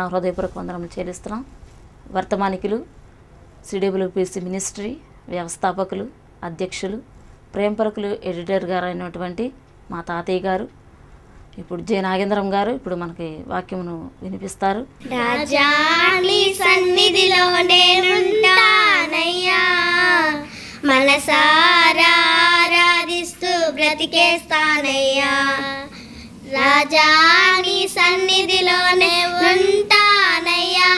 హృదయపూర్వక వందనములు చెల్లిస్తున్నాం వర్తమానికులు సిడబ్ల్యూపిసి మినిస్ట్రీ వ్యవస్థాపకులు అధ్యక్షులు ప్రేమపరకులు ఎడిటర్ గారు అయినటువంటి మా తాతయ్య గారు ఇప్పుడు జే నాగేంద్రం గారు ఇప్పుడు మనకి వాక్యమును వినిపిస్తారు రాజా నీ సన్నిధిలో నేనుంటానయ్యా మనసారా ఆరాధిస్తూ బ్రతికేస్తానయ్యా రాజా నీ సన్నిధిలోనే ఉంటానయ్యా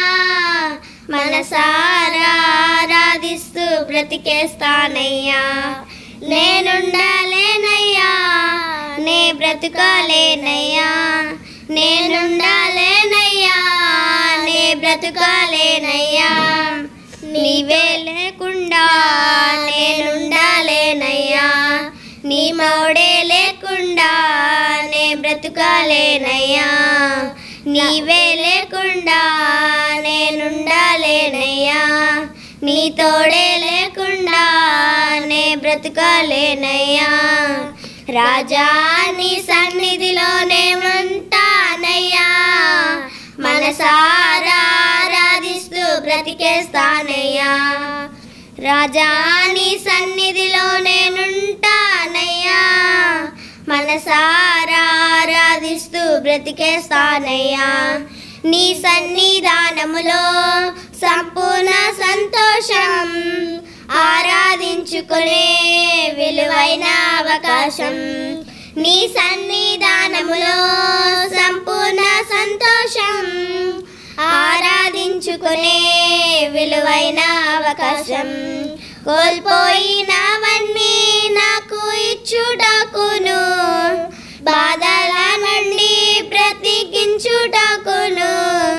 మనసారా ఆరాధిస్తూ బ్రతికేస్తానయ్యా నేనుండాలేనయ్యా నే బ్రతుకాలేనయ్యా నేనుండాలేనయ్యా నే బ్రతుకాలేనయ్యా నీవే లేకుండా నేనుండాలేనయ్యా నీ మౌడే లేకుండా నే బ్రతుకాలేనయ్యా నీవే లేకుండా నేనుండాలేనయ్యా నీ తోడే లేకుండా నే బ్రతుకాలేనయ్యా రాజా నీ సన్నిధిలోనే ఉంటానయ్యా మనసారా ఆరాధిస్తూ బ్రతికేస్తానయ్యా రాజా నీ సన్నిధిలో నేనుంటానయ్యా మనసారా ఆరాధిస్తూ బ్రతికేస్తానయ్యా నీ సన్నిధానములో సంపూర్ణ సంతోషం ఆరాధించుకునే విలువైన అవకాశం నీ సన్నిధానములో సంపూర్ణ సంతోషం ఆరాధించుకునే విలువైన అవకాశం కోల్పోయినవన్నీ నాకు ఇచ్చుటకును బాధల నుండి బ్రతికించుటకును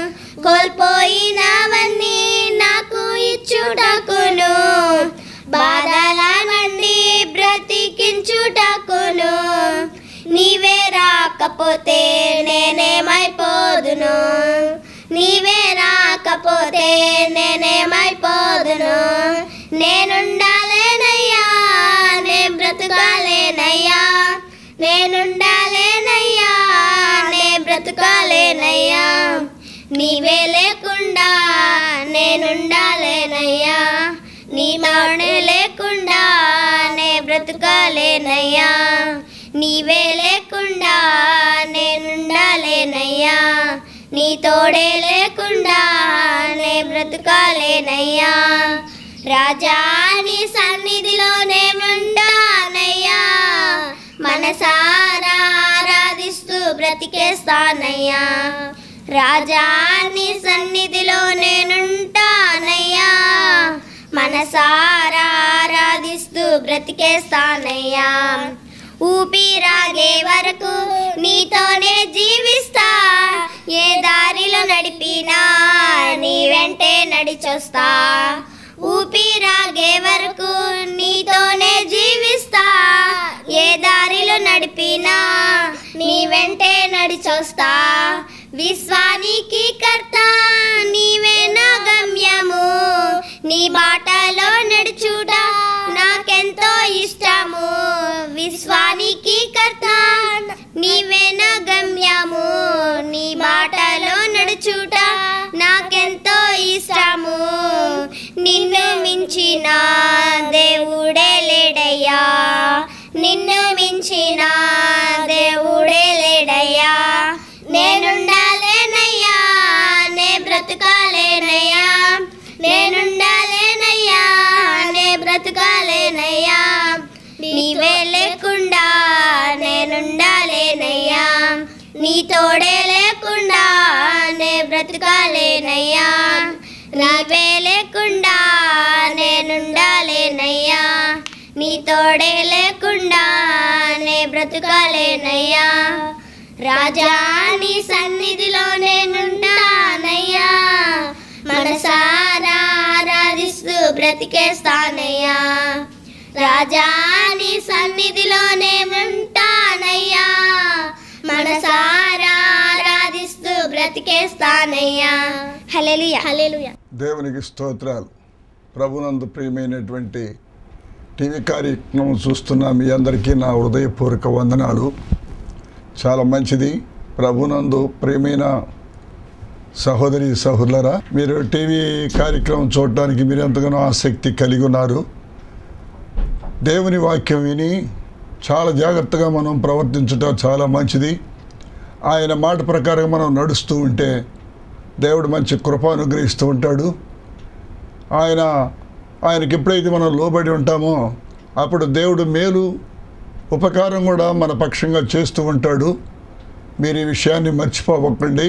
కోల్పోయినవన్నీ నాకు ఇచ్చుటకును బాధల నుండి బ్రతికించుటకును నీవే రాకపోతే నేనేమైపోదును నీవే రాకపోతే నేనేమైపోదును నేనుండాలేనయ్యా నే బ్రతుకాలేనయ్యా నేనుండాలేనయ్యా నే బ్రతుకాలేనయ్యా నీవే లేకుండా నేనుండాలేనయ్యా నీ మౌనే లేకుండా నే బ్రతుకాలేనయ్యా నీవే లేకుండా నేనుండాలేనయ్యా నీ తోడే లేకుండా నే బ్రతుకాలేనయ్యా రాజా నీ సన్నిధిలోనే ఉంటానయ్యా మనసారా ఆరాధిస్తూ బ్రతికేస్తానయ్యా రాజా నీ సన్నిధిలో నేనుంటానయ్యా మనసారా ఆరాధిస్తూ బ్రతికేస్తానయ్యా ఊపిరాగే వరకు నీతోనే జీవిస్తా ఏ దారిలో నడిపినా నీ వెంటే నడిచొస్తా ఊపిరాగే వరకు నీతోనే జీవిస్తా ఏ దారిలో నడిపినా నీ వెంటే నడిచొస్తా విశ్వానికి కర్త నీవే నా గమ్యము నీ బాటలో నడుచుట నాకెంతో ఇష్టము విశ్వానికి కర్త నీవే నా గమ్యము నీ బాటలో నడుచుట నాకెంతో ఇష్టము నిన్ను మించిన దేవుడే లేడయ్యా నిన్ను మించిన దేవుడే లేడయ్యా నేనుండాలేనయ్యా నే బ్రతుకాలేనయ్యా నేనుండాలేనయ్యా నే బ్రతుకాలేనయ్యా నీవే లేకుండా నేనుండాలేనయ్యా నీ తోడే లేకుండా నే బ్రతుకాలేనయ్యా నీవే లేకుండా నేనుండాలేనయ్యా నీ తోడే లేకుండా నే బ్రతుకాలేనయ్యా రాజా నీ సన్నిధిలో నేనుంటానయ్యా మనసారా ఆరాధిస్తూ బ్రతికేస్తానయ్యా రాజా నీ సన్నిధిలో నేనుంటానయ్యా మనసారా ఆరాధిస్తూ బ్రతికేస్తానయ్యా హల్లెలూయా హల్లెలూయా దేవునికి స్తోత్రాలు ప్రభునందు ప్రియమైనటువంటి టీవీ కార్యక్రమం చూస్తున్న మీ అందరికీ నా హృదయపూర్వక వందనాలు చాలా మంచిది ప్రభునందు ప్రియమైన సహోదరి సహోదరులరా మీరు టీవీ కార్యక్రమం చూడడానికి మీరు ఎంతగానో ఆసక్తి కలిగి ఉన్నారు దేవుని వాక్యం విని చాలా జాగ్రత్తగా మనం ప్రవర్తించుట చాలా మంచిది ఆయన మాట ప్రకారం మనం నడుస్తూ ఉంటే దేవుడు మంచి కృప అనుగ్రహిస్తూ ఉంటాడు ఆయన ఆయనకి ఎప్పుడైతే మనం లోబడి ఉంటామో అప్పుడు దేవుడు మేలు ఉపకారం కూడా మన పక్షంగా చేస్తూ ఉంటాడు మీరు ఈ విషయాన్ని మర్చిపోకండి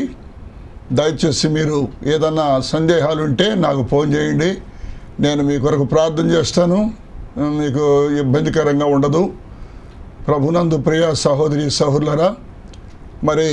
దయచేసి మీరు ఏదన్నా సందేహాలు ఉంటే నాకు ఫోన్ చేయండి నేను మీ కొరకు ప్రార్థన చేస్తాను మీకు ఇబ్బందికరంగా ఉండదు ప్రభునందు ప్రియ సహోదరి సహోదరులరా మరి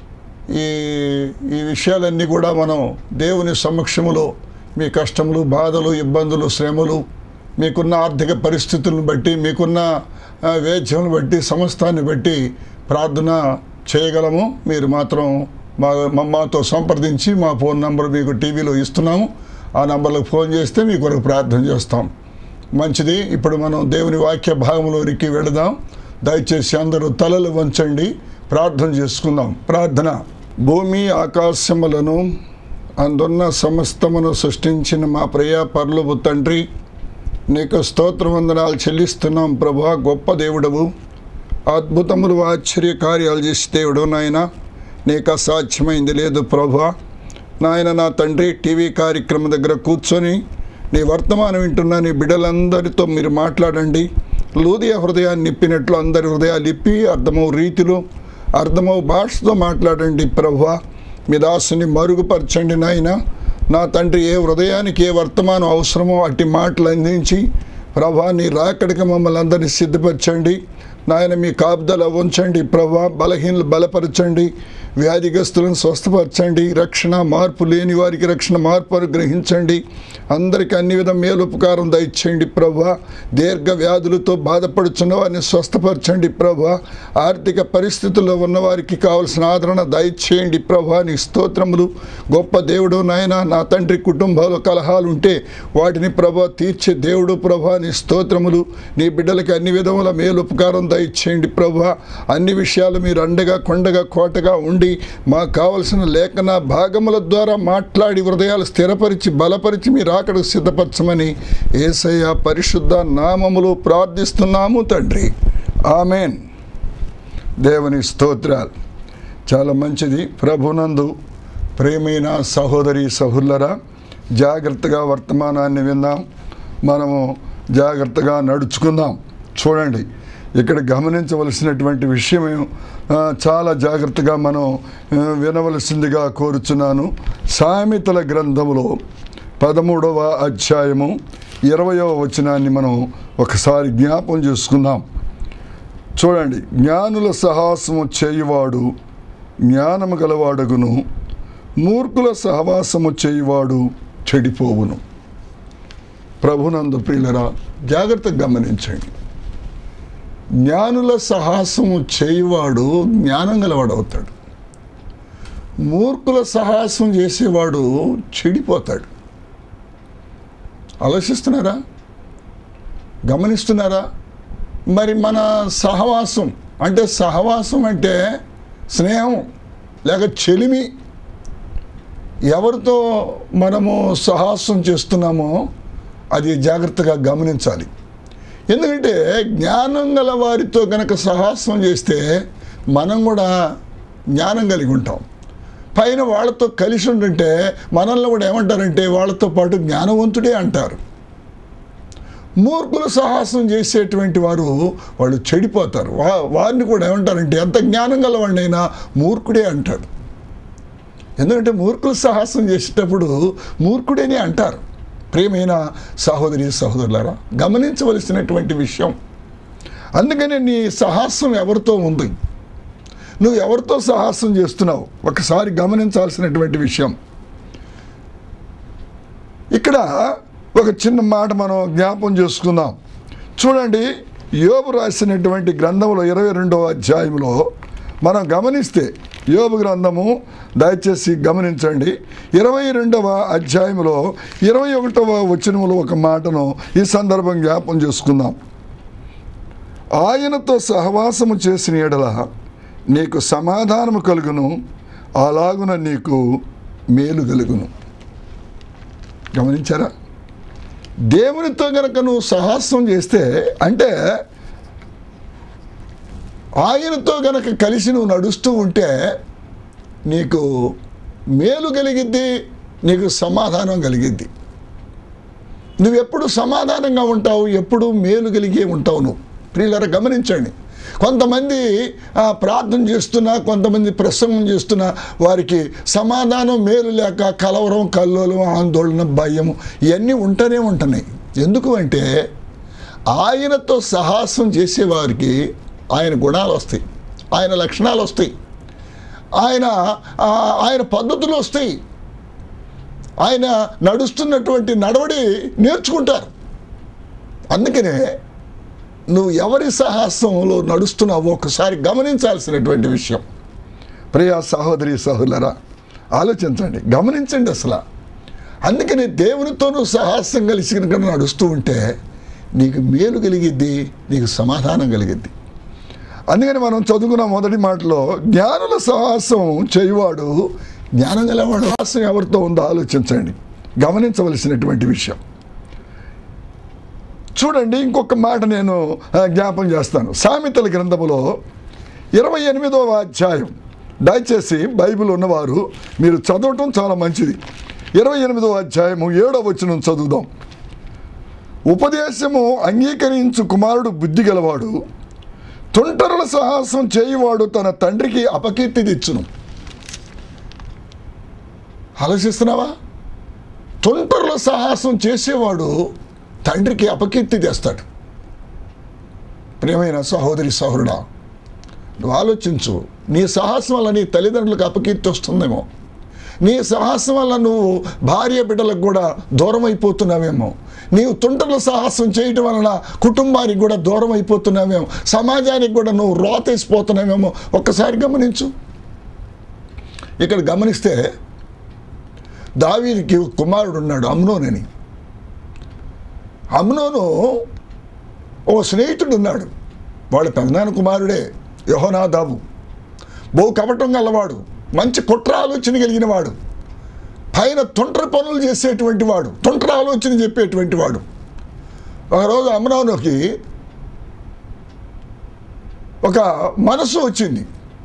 ఈ ఈ విషయాలన్నీ కూడా మనం దేవుని సమక్షములో మీ కష్టములు బాధలు ఇబ్బందులు శ్రమలు మీకున్న ఆర్థిక పరిస్థితులను బట్టి మీకున్న ఆ, వేద్యములను బట్టి సమస్తాన్ని బట్టి ప్రార్థన చేయగలము మీరు మాత్రం మా మా- మాతో సంప్రదించి మా ఫోన్ నంబర్ మీకు టీవీలో ఇస్తున్నాము ఆ నంబర్లకు ఫోన్ చేస్తే మీ కొరకు ప్రార్థన చేస్తాం మంచిది ఇప్పుడు మనం దేవుని వాక్య భాగంలోనికి వెళదాం దయచేసి అందరూ తలలు వంచండి ప్రార్థన చేసుకుందాం ప్రార్థన భూమి ఆకాశములను అందున్న సమస్తమును సృష్టించిన మా ప్రియ పర్లువు తండ్రి నీకు స్తోత్రవందనాలు చెల్లిస్తున్నాం ప్రభా గొప్ప దేవుడవు అద్భుతములు ఆశ్చర్య కార్యాలు చేసే దేవుడు నాయన నీకు అసాధ్యమైంది లేదు ప్రభా నాయన నా తండ్రి టీవీ కార్యక్రమం దగ్గర కూర్చొని నీ వర్తమానం వింటున్న నీ బిడ్డలందరితో మీరు మాట్లాడండి లూదియ హృదయాన్ని నిప్పినట్లు అందరి హృదయాలు ఇప్పి అర్థమవు రీతిలో అర్థమవు భాషతో మాట్లాడండి ప్రభా మీ దాసుని మరుగుపరచండి నాయన నా తండ్రి ఏ హృదయానికి ఏ వర్తమానం అవసరమో అట్టి మాటలు అందించి ప్రభా నీ రాకడికి మమ్మల్ని అందరినీ సిద్ధపరచండి నాయన మీ కాపుదల ఉంచండి ప్రభా బలహీనలు బలపరచండి వ్యాధిగ్రస్తులను స్వస్థపరచండి రక్షణ మార్పు లేని వారికి రక్షణ మార్పు అనుగ్రహించండి అందరికీ అన్ని విధం మేలుపకారం దయచేయండి ప్రభా దీర్ఘ వ్యాధులతో బాధపడుచున్న వారిని స్వస్థపరచండి ప్రభా ఆర్థిక పరిస్థితుల్లో ఉన్నవారికి కావలసిన ఆదరణ దయచేయండి ప్రభా నీ స్తోత్రములు గొప్ప దేవుడు నాయన నా తండ్రి కుటుంబాలు కలహాలు ఉంటే వాటిని ప్రభా తీర్చే దేవుడు ప్రభా నీ స్తోత్రములు నీ బిడ్డలకి అన్ని విధముల మేలుపకారం దయచేయండి ప్రభా అన్ని విషయాలు మీరు అండగా కొండగా కోటగా ఉండి మాకు కావలసిన లేఖన భాగముల ద్వారా మాట్లాడి హృదయాలు స్థిరపరిచి బలపరిచి మీరు అక్కడికి సిద్ధపరచమని ఏసయ్య పరిశుద్ధ నామములు ప్రార్థిస్తున్నాము తండ్రి ఆమెన్ దేవుని స్తోత్రాలు చాలా మంచిది ప్రభునందు ప్రేమైన సహోదరి సహోదరా జాగ్రత్తగా వర్తమానాన్ని విందాం మనము జాగ్రత్తగా నడుచుకుందాం చూడండి ఇక్కడ గమనించవలసినటువంటి విషయం ఆ, చాలా జాగ్రత్తగా మనం ఆ, వినవలసిందిగా కోరుచున్నాను సామెతల గ్రంథములో పదమూడవ అధ్యాయము ఇరవయవ వచనాన్ని మనం ఒకసారి జ్ఞాపం చేసుకుందాం చూడండి జ్ఞానుల సహాసము చేయువాడు జ్ఞానము గలవాడగును మూర్ఖుల సహవాసము చేయువాడు చెడిపోవును ప్రభునందు ప్రియులరా జాగ్రత్తగా గమనించండి జ్ఞానుల సహాసము చేయువాడు జ్ఞానం గలవాడవుతాడు మూర్ఖుల సహాసం చేసేవాడు చెడిపోతాడు ఆలోచిస్తున్నారా గమనిస్తున్నారా మరి మన సహవాసం అంటే సహవాసం అంటే స్నేహం లేక చెలిమి ఎవరితో మనము సహాసం చేస్తున్నామో అది జాగ్రత్తగా గమనించాలి ఎందుకంటే జ్ఞానం గల వారితో కనుక సహాసం చేస్తే మనం కూడా జ్ఞానం కలిగి ఉంటాం పైన వాళ్ళతో కలిసి ఉంటుంటే మనల్ని కూడా ఏమంటారంటే వాళ్ళతో పాటు జ్ఞానవంతుడే అంటారు మూర్ఖుల సాహసం చేసేటువంటి వారు వాళ్ళు చెడిపోతారు వా వారిని కూడా ఏమంటారంటే ఎంత జ్ఞానం గలవాడినైనా మూర్ఖుడే అంటాడు ఎందుకంటే మూర్ఖుల సాహసం చేసేటప్పుడు మూర్ఖుడేనే అంటారు ప్రియమైన సహోదరి సహోదరులారా గమనించవలసినటువంటి విషయం అందుకని నీ సాహసం ఎవరితో ఉంది నువ్వు ఎవరితో సాహసం చేస్తున్నావు ఒకసారి గమనించాల్సినటువంటి విషయం ఇక్కడ ఒక చిన్న మాట మనం జ్ఞాపం చేసుకుందాం చూడండి యోబు రాసినటువంటి గ్రంథంలో ఇరవై రెండవ అధ్యాయంలో మనం గమనిస్తే యోబు గ్రంథము దయచేసి గమనించండి ఇరవై రెండవ అధ్యాయంలో ఇరవై ఒకటవ వచనంలో ఒక మాటను ఈ సందర్భం జ్ఞాపం చేసుకుందాం ఆయనతో సహవాసము చేసిన ఎడల నీకు సమాధానము కలుగును అలాగున నీకు మేలు కలుగును గమనించారా దేవునితో గనక నువ్వు సాహసం చేస్తే అంటే ఆయనతో గనక కలిసి నువ్వు నడుస్తూ ఉంటే నీకు మేలు కలిగిద్ది నీకు సమాధానం కలిగిద్ది నువ్వు ఎప్పుడు సమాధానంగా ఉంటావు ఎప్పుడు మేలు కలిగే ఉంటావు నువ్వు ప్రియులరా గమనించండి కొంతమంది ఆ, ప్రార్థన చేస్తున్నా కొంతమంది ప్రసంగం చేస్తున్నా వారికి సమాధానం మేలు లేక కలవరం కల్లోలం ఆందోళన భయం ఇవన్నీ ఉంటూనే ఉంటున్నాయి ఎందుకు అంటే ఆయనతో సాహసం చేసేవారికి ఆయన గుణాలు వస్తాయి ఆయన లక్షణాలు వస్తాయి ఆయన ఆ, ఆయన పద్ధతులు వస్తాయి ఆయన నడుస్తున్నటువంటి నడవడి నేర్చుకుంటారు అందుకనే నువ్వు ఎవరి సాహసంలో నడుస్తున్నావో ఒకసారి గమనించాల్సినటువంటి విషయం ప్రియా సహోదరి సహోదరా ఆలోచించండి గమనించండి అసలు అందుకని దేవునితో నువ్వు సాహసం కలిసి కనుక నడుస్తూ ఉంటే నీకు మేలు కలిగిద్ది నీకు సమాధానం కలిగిద్ది అందుకని మనం చదువుకున్న మొదటి మాటలో జ్ఞానుల సాహసం చేయువాడు జ్ఞానం గలవాడు సాహసం ఎవరితో ఉందో ఆలోచించండి గమనించవలసినటువంటి విషయం చూడండి ఇంకొక మాట నేను ఆ, జ్ఞాపం చేస్తాను సామెతల గ్రంథములో ఇరవై ఎనిమిదవ అధ్యాయం దయచేసి బైబిల్ ఉన్నవారు మీరు చదవటం చాలా మంచిది ఇరవై ఎనిమిదవ అధ్యాయము ఏడవ వచనం చదువుదాం ఉపదేశము అంగీకరించు కుమారుడు బుద్ధి గలవాడు తుంటరుల సాహసం చేయువాడు తన తండ్రికి అపకీర్తి తెచ్చును ఆలోచిస్తున్నావా తుంటరుల సాహసం చేసేవాడు తండ్రికి అపకీర్తి తెస్తాడు ప్రియమైన సహోదరి సహోదరుడా నువ్వు ఆలోచించు నీ సాహసం వల్ల నీ తల్లిదండ్రులకు అపకీర్తి వస్తుందేమో నీ సాహసం వల్ల నువ్వు భార్య బిడ్డలకు కూడా దూరం అయిపోతున్నావేమో నీవు తుంటల సాహసం చేయటం వలన కుటుంబానికి కూడా దూరం అయిపోతున్నావేమో సమాజానికి కూడా నువ్వు రోతేసిపోతున్నావేమో ఒక్కసారి గమనించు ఇక్కడ గమనిస్తే దావీదికి ఒక కుమారుడు ఉన్నాడు అమ్నోనని అమ్నోను ఓ స్నేహితుడు ఉన్నాడు వాళ్ళ పెద్దనాన్న కుమారుడే యహోనాదాబు బహు కపటం గలవాడు మంచి కుట్ర ఆలోచన కలిగిన వాడు పైన తుంట్ర పనులు చేసేటువంటి వాడు తుంట్ర ఆలోచన చెప్పేటువంటి వాడు ఒకరోజు అమరావుకి ఒక మనసు వచ్చింది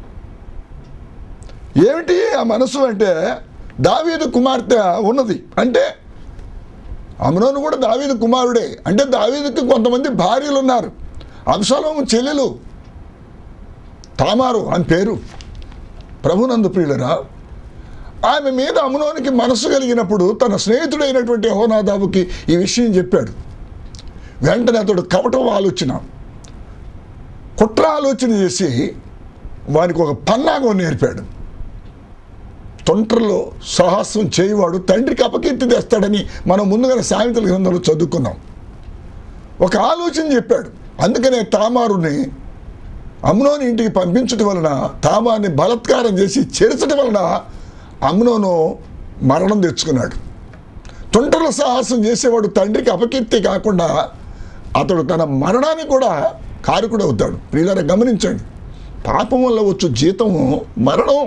ఏమిటి ఆ మనసు అంటే దావీదు కుమార్తె ఉన్నది అంటే అమ్నోను కూడా దావీదు కుమారుడే అంటే దావీదుకి కొంతమంది భార్యలు ఉన్నారు అంశలోము చెల్లెలు తామారు అని పేరు ప్రభునందు ప్రియులరా ఆమె మీద అమ్నోనికి మనసు కలిగినప్పుడు తన స్నేహితుడైనటువంటి హోనాదాబుకి ఈ విషయం చెప్పాడు వెంటనే అతడు కపటం ఆలోచన కుట్ర ఆలోచన చేసి వానికి ఒక పన్నాగం నేర్పాడు తొంటరలో సాహసం చేయవాడు తండ్రికి అపకీర్తి తెస్తాడని మనం ముందుగానే సామెతల గ్రంథంలో చదువుకున్నాం ఒక ఆలోచన చెప్పాడు అందుకనే తామారుని అమ్నోని ఇంటికి పంపించటం వలన తామాన్ని బలత్కారం చేసి చేర్చడం వలన అమ్నోను మరణం తెచ్చుకున్నాడు తొంటల సాహసం చేసేవాడు తండ్రికి అపకీర్తి కాకుండా అతడు తన మరణానికి కూడా కారకుడు అవుతాడు ప్రియులారా గమనించండి పాపం వల్ల వచ్చు జీతము మరణం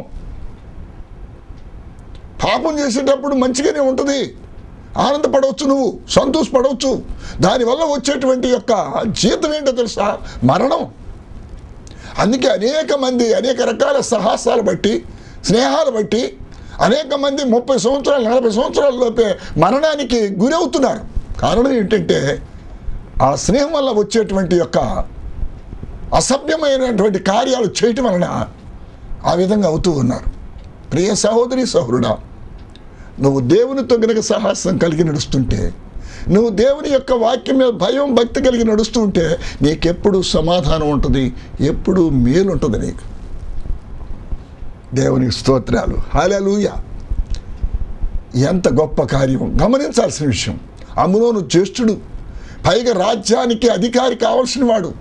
పాపం చేసేటప్పుడు మంచిగానే ఉంటుంది ఆనందపడవచ్చు నువ్వు సంతోషపడవచ్చు దానివల్ల వచ్చేటువంటి యొక్క జీతం ఏంటో తెలుసా మరణం అందుకే అనేక మంది అనేక రకాల సాహసాలు బట్టి స్నేహాలు బట్టి అనేక మంది ముప్పై సంవత్సరాలు నలభై సంవత్సరాల లోపే మరణానికి గురవుతున్నారు కారణం ఏంటంటే ఆ స్నేహం వల్ల వచ్చేటువంటి యొక్క అసభ్యమైనటువంటి కార్యాలు చేయటం వలన ఆ విధంగా అవుతూ ఉన్నారు ప్రియ సహోదరి సహోదరుడా నువ్వు దేవునితో గనక సాహసం కలిగి నడుస్తుంటే నువ్వు దేవుని యొక్క వాక్యం మీద భయం భక్తి కలిగి నడుస్తుంటే నీకెప్పుడు సమాధానం ఉంటుంది ఎప్పుడు మేలు ఉంటుంది నీకు దేవునికి స్తోత్రాలు హాలూయ ఎంత గొప్ప కార్యం గమనించాల్సిన విషయం అమ్ములోను జ్యేష్ఠుడు పైగా రాజ్యానికి అధికారి కావాల్సిన వాడు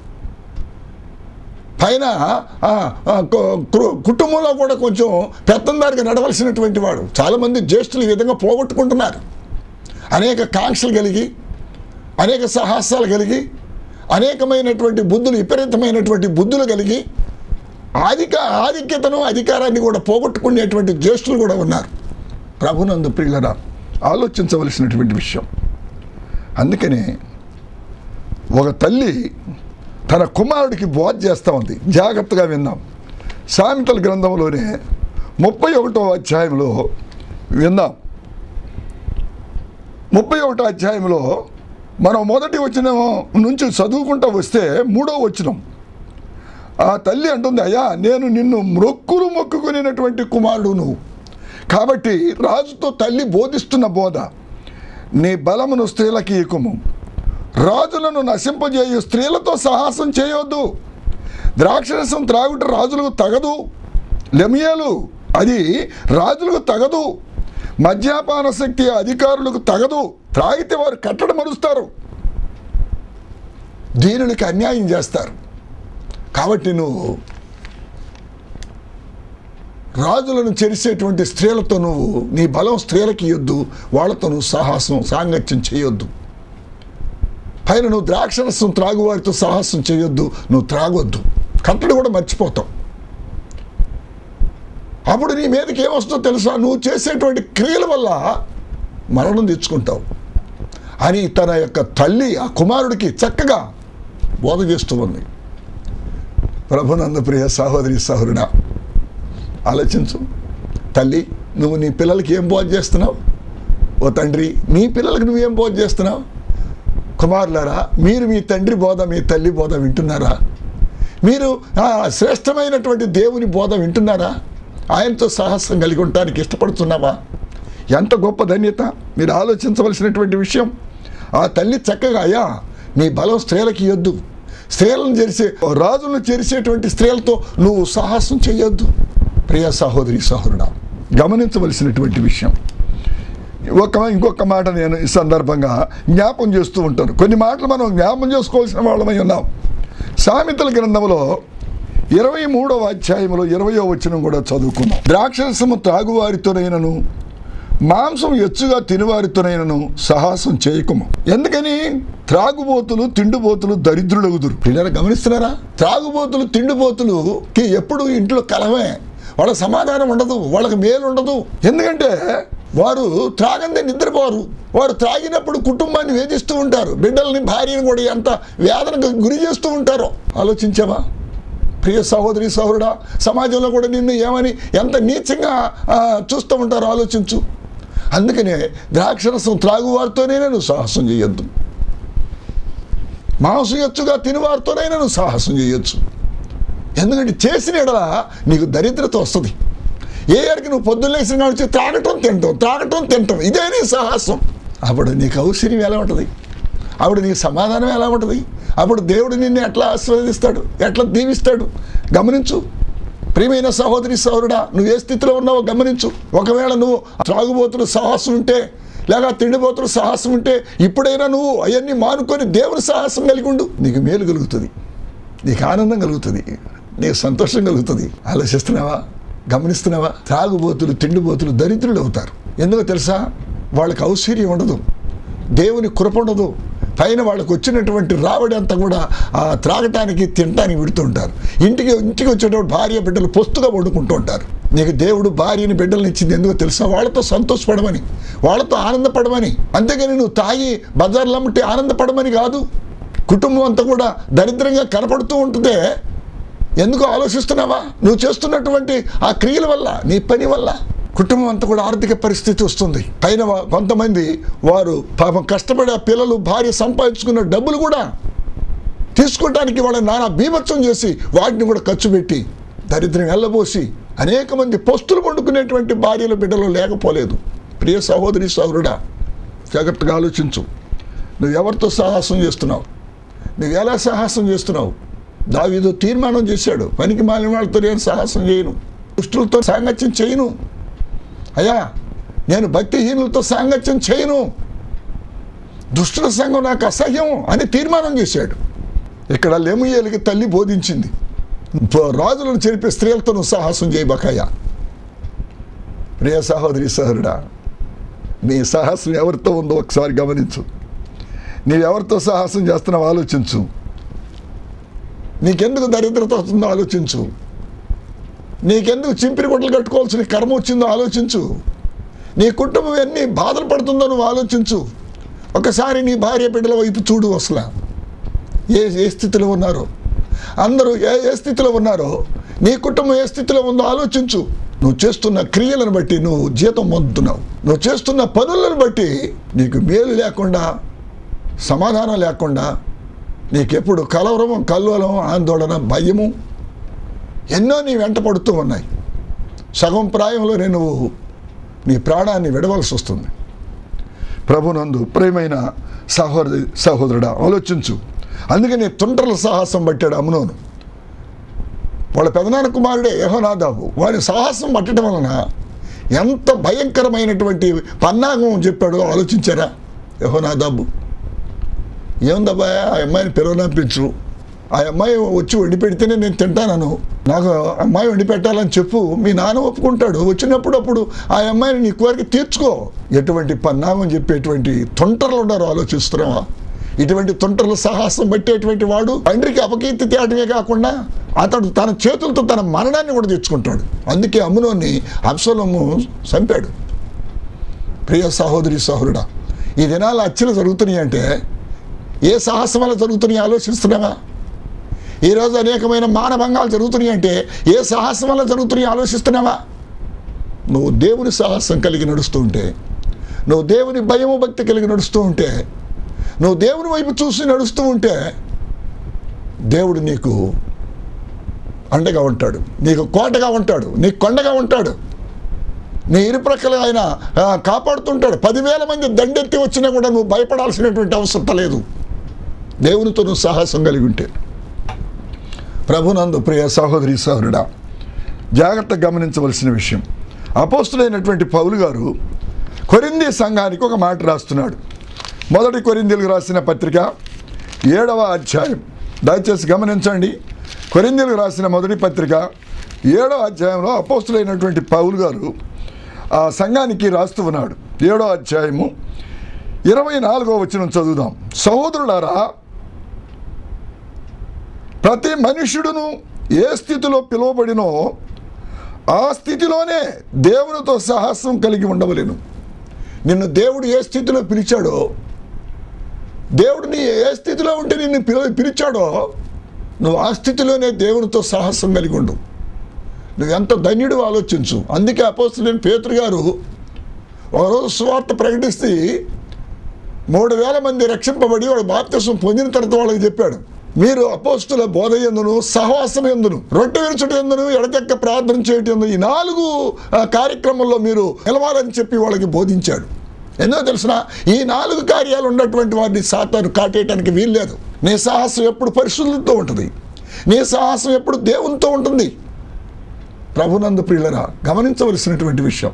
పైన ఆ, ఆ, కు- కు- కుటుంబంలో కూడా కొంచెం పెత్తందారిగా నడవలసినటువంటి వాడు చాలామంది జ్యేష్ఠులు ఈ విధంగా పోగొట్టుకుంటున్నారు అనేక కాంక్షలు కలిగి అనేక సాహసాలు కలిగి అనేకమైనటువంటి బుద్ధులు విపరీతమైనటువంటి బుద్ధులు కలిగి ఆధిక ఆధిక్యతను అధికారాన్ని కూడా పోగొట్టుకునేటువంటి జ్యేష్ఠులు కూడా ఉన్నారు ప్రభునందు ప్రియులరా ఆలోచించవలసినటువంటి విషయం అందుకనే ఒక తల్లి తన కుమారుడికి బోధ చేస్తూ ఉంది జాగ్రత్తగా విందాం సామెతల గ్రంథంలోనే ముప్పై ఒకటో అధ్యాయంలో విందాం ముప్పై ఒకటో అధ్యాయంలో మనం మొదటి వచ్చిన నుంచి చదువుకుంటూ వస్తే మూడో వచ్చినం ఆ తల్లి అంటుంది అయ్యా నేను నిన్ను మొక్కులు మొక్కుకునేటువంటి కుమారుడు నువ్వు కాబట్టి రాజుతో తల్లి బోధిస్తున్న బోధ నీ బలమును స్త్రీలకి ఇకుము రాజులను నశింపజేయు స్త్రీలతో సాహసం చేయొద్దు ద్రాక్షరసం త్రాగుట రాజులకు తగదు లెమియలు అది రాజులకు తగదు మద్యపాన శక్తి అధికారులకు తగదు త్రాగితే వారు కట్టడం మరుస్తారు దీనులకి అన్యాయం చేస్తారు కాబట్టి నువ్వు రాజులను చెరిసేటువంటి స్త్రీలతో నువ్వు నీ బలం స్త్రీలకి ఇవ్వద్దు వాళ్ళతో నువ్వు సాహసం సాంగత్యం చేయొద్దు పైన నువ్వు ద్రాక్షరసం త్రాగు వారితో సాహసం చేయొద్దు నువ్వు త్రాగొద్దు కట్టడి కూడా మర్చిపోతావు అప్పుడు నీ మీదకి ఏమొస్తుందో తెలుసా నువ్వు చేసేటువంటి క్రియల వల్ల మరణం తెచ్చుకుంటావు అని తన యొక్క తల్లి ఆ కుమారుడికి చక్కగా బోధ చేస్తూ ఉంది ప్రభునంద ప్రియ సహోదరి సహోదరుడా ఆలోచించు తల్లి నువ్వు నీ పిల్లలకి ఏం బోధ చేస్తున్నావు ఓ తండ్రి నీ పిల్లలకి నువ్వేం బోధ చేస్తున్నావు కుమారులారా మీరు మీ తండ్రి బోధ మీ తల్లి బోధ వింటున్నారా మీరు ఆ శ్రేష్టమైనటువంటి దేవుని బోధ వింటున్నారా ఆయనతో సాహసం కలిగి ఉండటానికి ఇష్టపడుతున్నావా ఎంత గొప్ప ధన్యత మీరు ఆలోచించవలసినటువంటి విషయం ఆ తల్లి చక్కగా అయ్యా నీ బలం స్త్రీలకి ఇవ్వద్దు స్త్రీలను చేసే రాజులను చేసేటువంటి స్త్రీలతో నువ్వు సాహసం చేయొద్దు ప్రియ సహోదరి సహోదరుడా గమనించవలసినటువంటి విషయం ఒక ఇంకొక మాట నేను ఈ సందర్భంగా జ్ఞాపం చేస్తూ ఉంటాను కొన్ని మాటలు మనం జ్ఞాపం చేసుకోవాల్సిన వాళ్ళమై ఉన్నాం సామెతల గ్రంథంలో ఇరవై మూడవ అధ్యాయంలో ఇరవయో వచనం కూడా చదువుకున్నాం ద్రాక్షరసము త్రాగువారితోనైనను మాంసం ఎచ్చుగా తినువారితోనైనను సాహసం చేయకము ఎందుకని త్రాగుబోతులు తిండిబోతులు దరిద్రులగుదురు పిల్లలు గమనిస్తున్నారా త్రాగుబోతులు తిండిబోతులుకి ఎప్పుడు ఇంట్లో కలవే వాళ్ళ సమాధానం ఉండదు వాళ్ళకి మేలు ఉండదు ఎందుకంటే వారు త్రాగందే నిద్రపోరు వారు త్రాగినప్పుడు కుటుంబాన్ని వేధిస్తూ ఉంటారు బిడ్డల్ని భార్యను కూడా ఎంత వేదనకు గురి చేస్తూ ఉంటారో ఆలోచించావా ప్రియ సహోదరి సహోదరుడా సమాజంలో కూడా నిన్ను ఏమని ఎంత నీచంగా ఆ, చూస్తూ ఉంటారో ఆలోచించు అందుకనే ద్రాక్షరసం త్రాగువారితోనే నువ్వు సాహసం చేయొద్దు మాంసం ఎచ్చుగా తినివారితోనైనా నువ్వు సాహసం చేయొచ్చు ఎందుకంటే చేసిన ఎడల నీకు దరిద్రత వస్తుంది ఏ ఏడికి నువ్వు పొద్దున్నేసిన కాడ వచ్చి త్రాగటం తింటాం త్రాగటం తింటాం ఇదే నీ సాహసం అప్పుడు నీకు ఔశ్వర్యం ఎలా ఉంటుంది అప్పుడు నీకు సమాధానం ఎలా ఉంటుంది అప్పుడు దేవుడు నిన్ను ఎట్లా ఆశీర్వదిస్తాడు ఎట్లా దీవిస్తాడు గమనించు ప్రియమైన సహోదరి సహోదరుడా నువ్వు ఏ స్థితిలో ఉన్నావో గమనించు ఒకవేళ నువ్వు త్రాగుబోతులు సాహసం ఉంటే లేక తిండిపోతులు సాహసం ఉంటే ఇప్పుడైనా నువ్వు అవన్నీ మానుకొని దేవుని సాహసం కలిగి ఉండు నీకు మేలు కలుగుతుంది నీకు ఆనందం కలుగుతుంది నీకు సంతోషం కలుగుతుంది ఆలోచిస్తున్నావా గమనిస్తున్నావా త్రాగుబోతులు తిండిబోతులు దరిద్రులు అవుతారు ఎందుకో తెలుసా వాళ్ళకి ఔశ్వర్యం ఉండదు దేవుని కృప ఉండదు పైన వాళ్ళకి వచ్చినటువంటి రాబడి అంతా కూడా ఆ త్రాగటానికి తినటానికి విడుతుంటారు ఇంటికి ఇంటికి వచ్చేటప్పుడు భార్య బిడ్డలు పొస్తుగా వండుకుంటూ ఉంటారు నీకు దేవుడు భార్యని బిడ్డలను ఇచ్చింది ఎందుకో తెలుసా వాళ్ళతో సంతోషపడమని వాళ్ళతో ఆనందపడమని అంతేగాని నువ్వు తాగి బజార్లు అమ్మితే ఆనందపడమని కాదు కుటుంబం అంతా కూడా దరిద్రంగా కనపడుతూ ఉంటుందే ఎందుకు ఆలోచిస్తున్నావా నువ్వు చేస్తున్నటువంటి ఆ క్రియల వల్ల నీ పని వల్ల కుటుంబం అంతా కూడా ఆర్థిక పరిస్థితి వస్తుంది పైన వా- కొంతమంది వారు పాపం కష్టపడి ఆ పిల్లలు భార్య సంపాదించుకున్న డబ్బులు కూడా తీసుకోవడానికి వాళ్ళ నానా బీభత్సం చేసి వాటిని కూడా ఖర్చు పెట్టి దరిద్రం వెళ్ళబోసి అనేక మంది పొస్తులు పండుకునేటువంటి భార్యలు బిడ్డలు లేకపోలేదు ప్రియ సహోదరి సహోదరుడా జాగ్రత్తగా ఆలోచించు నువ్వు ఎవరితో సాహసం చేస్తున్నావు నువ్వు ఎలా సాహసం చేస్తున్నావు దావీదు తీర్మానం చేశాడు పనికి మాలిన వాళ్ళతో నేను సాహసం చేయను దుష్టులతో సాంగత్యం చేయను అయ్యా నేను భక్తిహీనులతో సాంగత్యం చేయను దుష్టుల సంఘం నాకు అసహ్యం అని తీర్మానం చేశాడు ఇక్కడ లెముయేలికి తల్లి బోధించింది ప- రాజులను చెరిపే స్త్రీలతో నువ్వు సాహసం చేయబకాయ ప్రియ సహోదరి సహోదరుడా నీ సాహసం ఎవరితో ఉందో ఒకసారి గమనించు నీవెవరితో సాహసం చేస్తున్నావు ఆలోచించు నీకెందుకు దరిద్రత వస్తుందో ఆలోచించు నీకెందుకు చింపిరి గుడ్డలు కట్టుకోవాల్సిన కర్మ వచ్చిందో ఆలోచించు నీ కుటుంబం ఎన్ని బాధలు పడుతుందో నువ్వు ఆలోచించు ఒకసారి నీ భార్య బిడ్డల వైపు చూడు అసలు ఏ ఏ స్థితిలో ఉన్నారో అందరూ ఏ ఏ స్థితిలో ఉన్నారో నీ కుటుంబం ఏ స్థితిలో ఉందో ఆలోచించు నువ్వు చేస్తున్న క్రియలను బట్టి నువ్వు జీతం పొందుతున్నావు నువ్వు చేస్తున్న పనులను బట్టి నీకు మేలు లేకుండా సమాధానం లేకుండా నీకెప్పుడు కలవరము కల్వలం ఆందోళన భయము ఎన్నో నీ వెంట పడుతూ ఉన్నాయి సగం ప్రాయంలోనే నువ్వు నీ ప్రాణాన్ని విడవలసి వస్తుంది ప్రభునందు ప్రేమైన సహోదరి సహోదరుడా ఆలోచించు అందుకని తుండ్రల సాహసం పట్టాడు అమ్నోను వాళ్ళ పెదనాన్న కుమారుడే యహోనాదాబు వారి సాహసం పట్టడం వలన ఎంత భయంకరమైనటువంటి పన్నాగం చెప్పాడో ఆలోచించారా యహోనాదాబు ఏముందబ్బా ఆ అమ్మాయిని పిలవనంపించు ఆ అమ్మాయి వచ్చి వండి పెడితేనే నేను తింటానను నాకు అమ్మాయి వండి పెట్టాలని చెప్పు మీ నాన్న ఒప్పుకుంటాడు వచ్చినప్పుడు అప్పుడు ఆ అమ్మాయిని నీ కోరిక తీర్చుకో ఎటువంటి పన్నామని చెప్పేటువంటి తొంటర్లు ఉన్నారు ఆలోచిస్తున్నావా ఇటువంటి తొంటర్ల సాహసం పట్టేటువంటి వాడు తండ్రికి అపకీర్తి తేటమే కాకుండా అతడు తన చేతులతో తన మరణాన్ని కూడా తెచ్చుకుంటాడు అందుకే అమ్మునోని అప్సలము చంపాడు ప్రియ సహోదరి సహోదరుడా ఈ దినాలు అచ్చలు జరుగుతున్నాయి అంటే ఏ సాహసం వల్ల జరుగుతున్నాయి ఆలోచిస్తున్నావా ఈరోజు అనేకమైన మానభంగాలు జరుగుతున్నాయి అంటే ఏ సాహసం వల్ల జరుగుతున్నాయి ఆలోచిస్తున్నావా నువ్వు దేవుని సాహసం కలిగి నడుస్తూ ఉంటే నువ్వు దేవుని భయము భక్తి కలిగి నడుస్తూ ఉంటే నువ్వు దేవుని వైపు చూసి నడుస్తూ ఉంటే దేవుడు నీకు అండగా ఉంటాడు నీకు కోటగా ఉంటాడు నీకు కొండగా ఉంటాడు నీ ఇరుప్రక్కల ఆయన ఆ, కాపాడుతుంటాడు పదివేల మంది దండెత్తి వచ్చినా కూడా నువ్వు భయపడాల్సినటువంటి అవసరం లేదు దేవునితో నువ్వు సాహసం కలిగి ఉంటే ప్రభునందు ప్రియ సహోదరి సహోదరుడా జాగ్రత్తగా గమనించవలసిన విషయం అపోస్తులైనటువంటి పౌలు గారు కొరింది సంఘానికి ఒక మాట రాస్తున్నాడు మొదటి కొరిందీలకు రాసిన పత్రిక ఏడవ అధ్యాయం దయచేసి గమనించండి కొరిందీలకు రాసిన మొదటి పత్రిక ఏడవ అధ్యాయంలో అపోస్తులైనటువంటి పౌలు గారు ఆ సంఘానికి రాస్తూ ఉన్నాడు ఏడో అధ్యాయము ఇరవై నాలుగో వచనం చదువుదాం సహోదరులారా ప్రతి మనుష్యుడును ఏ స్థితిలో పిలువబడినో ఆ స్థితిలోనే దేవునితో సాహసం కలిగి ఉండవలేను నిన్ను దేవుడు ఏ స్థితిలో పిలిచాడో దేవుడు నీ ఏ స్థితిలో ఉంటే నిన్ను పిలు పిలిచాడో నువ్వు ఆ స్థితిలోనే దేవునితో సాహసం కలిగి ఉండు నువ్వు ఎంత ధన్యుడు ఆలోచించు అందుకే అపోస్తులైన పేతురు గారు ఒకరోజు సువార్త ప్రకటిస్తే మూడు వేల మంది రక్షింపబడి వాడు బాప్తిసం పొందిన తర్వాత వాళ్ళకి చెప్పాడు మీరు అపోస్తుల బోధ ఎందును సహవాసం ఎందును రొట్టె విరుచుట ఎందును ఎడతెక్క ప్రార్థన చేయటం ఎందును ఈ నాలుగు ఆ, కార్యక్రమంలో మీరు నిలవాలని చెప్పి వాళ్ళకి బోధించాడు ఎందుకో తెలిసిన ఈ నాలుగు కార్యాలు ఉన్నటువంటి వారిని సాతాను కాటేయటానికి వీల్లేదు నీ సాహసం ఎప్పుడు పరిశుద్ధులతో ఉంటుంది నీ సాహసం ఎప్పుడు దేవునితో ఉంటుంది ప్రభునందు ప్రియులరా గమనించవలసినటువంటి విషయం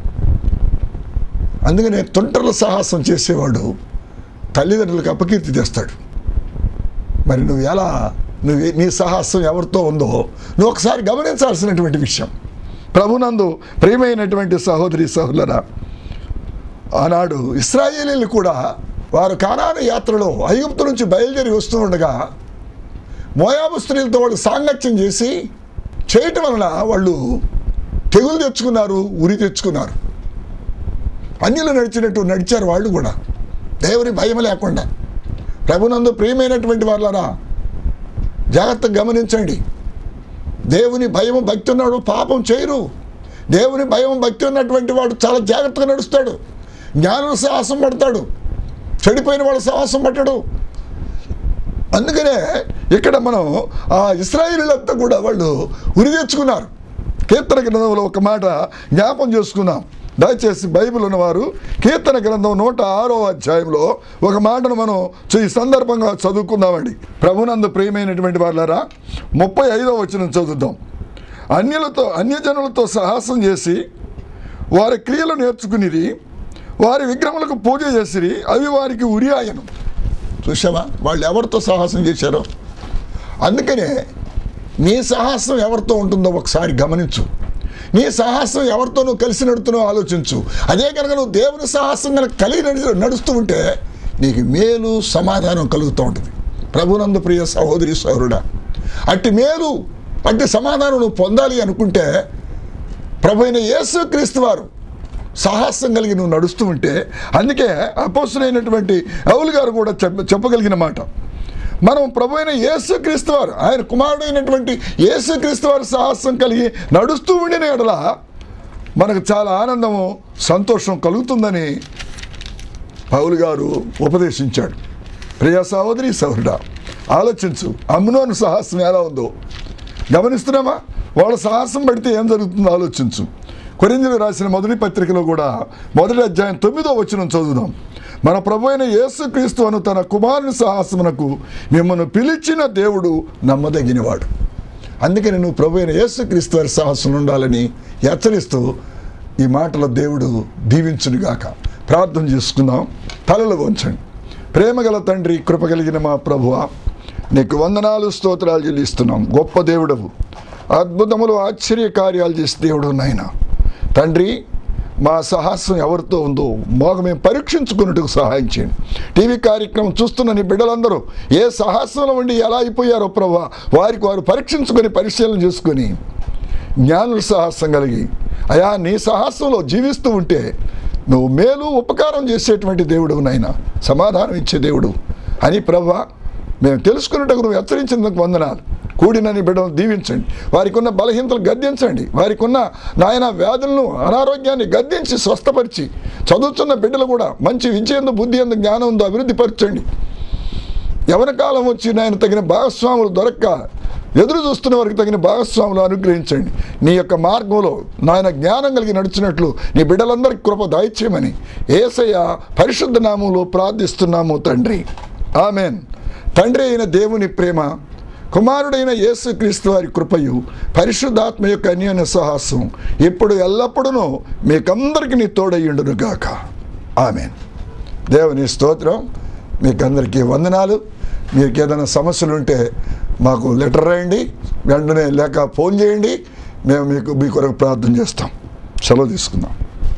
అందుకనే తొంటర్ల సాహసం చేసేవాడు తల్లిదండ్రులకు అపకీర్తి తెస్తాడు మరి నువ్వు ఎలా నువ్వు నీ సాహసం ఎవరితో ఉందో నువ్వు ఒకసారి గమనించాల్సినటువంటి విషయం ప్రభునందు ప్రియమైనటువంటి సహోదరి సహోదరా ఆనాడు ఇస్రాయేలీలు కూడా వారు కానాను యాత్రలో ఐగుప్తు నుంచి బయలుదేరి వస్తూ ఉండగా మోయాబు స్త్రీలతో వాళ్ళు సాంగత్యం చేసి చేయటం వలన వాళ్ళు తెగులు తెచ్చుకున్నారు ఉరి తెచ్చుకున్నారు అన్యులు నడిచినట్టు నడిచారు వాళ్ళు కూడా దేవుని భయం లేకుండా ప్రభునందు ప్రియమైనటువంటి వాళ్ళరా జాగ్రత్తగా గమనించండి దేవుని భయం భక్తి ఉన్నాడు పాపం చేయరు దేవుని భయం భక్తి ఉన్నటువంటి వాడు చాలా జాగ్రత్తగా నడుస్తాడు జ్ఞానం సాహసం పడతాడు చెడిపోయిన వాడు సాహసం పట్టడు అందుకనే ఇక్కడ మనం ఆ ఇస్రాయిలీలంతా కూడా వాళ్ళు ఉరి తెచ్చుకున్నారు కీర్తన గ్రంథంలో ఒక మాట జ్ఞాపం చేసుకుందాం దయచేసి బైబిల్ ఉన్నవారు కీర్తన గ్రంథం నూట ఆరో అధ్యాయంలో ఒక మాటను మనం ఈ సందర్భంగా చదువుకుందామండి ప్రభునందు ప్రియమైనటువంటి వాళ్ళారా ముప్పై ఐదో వచనం చదువుదాం అన్యులతో అన్యజనులతో సాహసం చేసి వారి క్రియలు నేర్చుకునిరి వారి విగ్రహములకు పూజ చేసిరి అవి వారికి ఉరి ఆయను చూసావా వాళ్ళు ఎవరితో సాహసం చేశారో అందుకనే నీ సాహసం ఎవరితో ఉంటుందో ఒకసారి గమనించు నీ సాహసం ఎవరితో నువ్వు కలిసి నడుతున్నావు ఆలోచించు అదే కనుక నువ్వు దేవుని సాహసం కనుక కలిగి నడి నడుస్తూ ఉంటే నీకు మేలు సమాధానం కలుగుతూ ఉంటుంది ప్రభునందు ప్రియ సహోదరి సహోదరుడా అట్టి మేలు అట్టి సమాధానం నువ్వు పొందాలి అనుకుంటే ప్రభు అయిన యేసు క్రీస్తు వారు సాహసం కలిగి నువ్వు నడుస్తూ ఉంటే అందుకే అపోసులైనటువంటి అవులు గారు కూడా చెప్ప చెప్పగలిగిన మాట మనం ప్రభు అయిన యేసుక్రీస్తు వారు ఆయన కుమారుడైనటువంటి యేసుక్రీస్తు వారు సాహసం కలిగి నడుస్తూ ఉండిన ఎడల మనకు చాలా ఆనందము సంతోషం కలుగుతుందని పౌలు గారు ఉపదేశించాడు ప్రియ సహోదరి సహోదరుడా ఆలోచించు అమ్మునోను సాహసం ఎలా ఉందో గమనిస్తున్నామా వాళ్ళ సాహసం పడితే ఏం జరుగుతుందో ఆలోచించు కొరిందులు రాసిన మొదటి పత్రికలో కూడా మొదటి అధ్యాయం తొమ్మిదో వచనం చదువుదాం మన ప్రభు అయిన యేసుక్రీస్తు అను తన కుమారుని సాహసమునకు మిమ్మల్ని పిలిచిన దేవుడు నమ్మదగినవాడు అందుకని నువ్వు ప్రభు అయిన యేసుక్రీస్తు వారి సాహసం ఉండాలని హెచ్చరిస్తూ ఈ మాటల దేవుడు దీవించునుగాక ప్రార్థన చేసుకుందాం తలలు వంచండి ప్రేమగల తండ్రి కృప కలిగిన మా ప్రభువ నీకు వందనాలు స్తోత్రాలు చెల్లిస్తున్నాం గొప్ప దేవుడవు అద్భుతములు ఆశ్చర్య కార్యాలు చేసే దేవుడు నాయన తండ్రి మా సాహసం ఎవరితో ఉందో మాకు మేము పరీక్షించుకున్నట్టుకు సహాయం చేయండి టీవీ కార్యక్రమం చూస్తున్న నీ బిడ్డలందరూ ఏ సాహసంలో ఉండి ఎలా అయిపోయారో ప్రభా వారికి వారు పరీక్షించుకొని పరిశీలన చేసుకొని జ్ఞానుల సాహసం కలిగి అయా నీ సాహసంలో జీవిస్తూ ఉంటే నువ్వు మేలు ఉపకారం చేసేటువంటి దేవుడు నాయన సమాధానం ఇచ్చే దేవుడు అని ప్రభా మేము తెలుసుకున్నట్టుకు నువ్వు హెచ్చరించినందుకు వందనాలు కూడిన నీ బిడ్డలను దీవించండి వారికి ఉన్న బలహీనతలు గద్దించండి వారికి ఉన్న నాయన వ్యాధులను అనారోగ్యాన్ని గద్దించి స్వస్థపరిచి చదువుతున్న బిడ్డలు కూడా మంచి విద్య ఎందు బుద్ధి ఎందు జ్ఞానం ఉందో అభివృద్ధి పరచండి యవన కాలం వచ్చి నాయన తగిన భాగస్వాములు దొరక్క ఎదురు చూస్తున్న వారికి తగిన భాగస్వాములు అనుగ్రహించండి నీ యొక్క మార్గంలో నాయన జ్ఞానం కలిగి నడిచినట్లు నీ బిడ్డలందరికీ కృప దాయిచ్చేయమని ఏసయ్య పరిశుద్ధ నామంలో ప్రార్థిస్తున్నాము తండ్రి ఆమెన్ తండ్రి అయిన దేవుని ప్రేమ కుమారుడైన యేసుక్రీస్తు వారి కృపయు పరిశుద్ధాత్మ యొక్క అన్యోన్య సాహసం ఇప్పుడు ఎల్లప్పుడూ మీకందరికీ నీ తోడయ్యుండును గాక ఆమెన్ దేవుని స్తోత్రం మీకు అందరికీ వందనాలు మీకు ఏదైనా సమస్యలు ఉంటే మాకు లెటర్ రాయండి వెంటనే లేక ఫోన్ చేయండి మేము మీకు మీ కొరకు ప్రార్థన చేస్తాం సెలవు తీసుకుందాం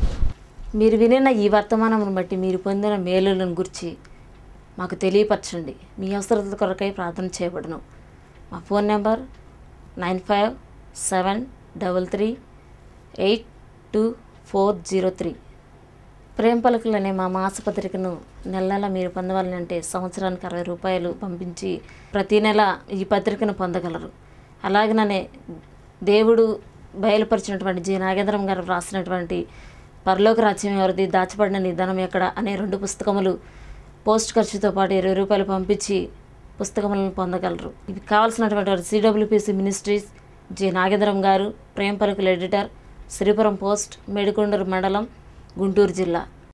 మీరు వినిన ఈ వర్తమానమును బట్టి మీరు పొందిన మేలులను గురించి మాకు తెలియపరచండి మీ అవసరతల కొరకై ప్రార్థన చేయబడను మా phone number nine five seven double three eight two four zero three ప్రేమ పలుకులు అనే మా మాసపత్రికను నెల నెల మీరు పొందవాలని అంటే సంవత్సరానికి అరవై రూపాయలు పంపించి ప్రతి నెల ఈ పత్రికను పొందగలరు అలాగనే దేవుడు బయలుపరిచినటువంటి జి నాగేంద్రం గారు రాసినటువంటి పరలోక రాజ్యం ఎవరిది దాచబడిన నిదానం ఎక్కడ అనే రెండు పుస్తకములు పోస్ట్ ఖర్చుతో పాటు ఇరవై రూపాయలు పంపించి పుస్తకములను పొందగలరు ఇవి కావాల్సినటువంటి వారు సిడబ్ల్యూపిసి మినిస్ట్రీస్ జి నాగేంద్రం గారు ప్రేమ పలుకుల ఎడిటర్ శ్రీపురం పోస్ట్ మేడికొండూరు మండలం గుంటూరు జిల్లా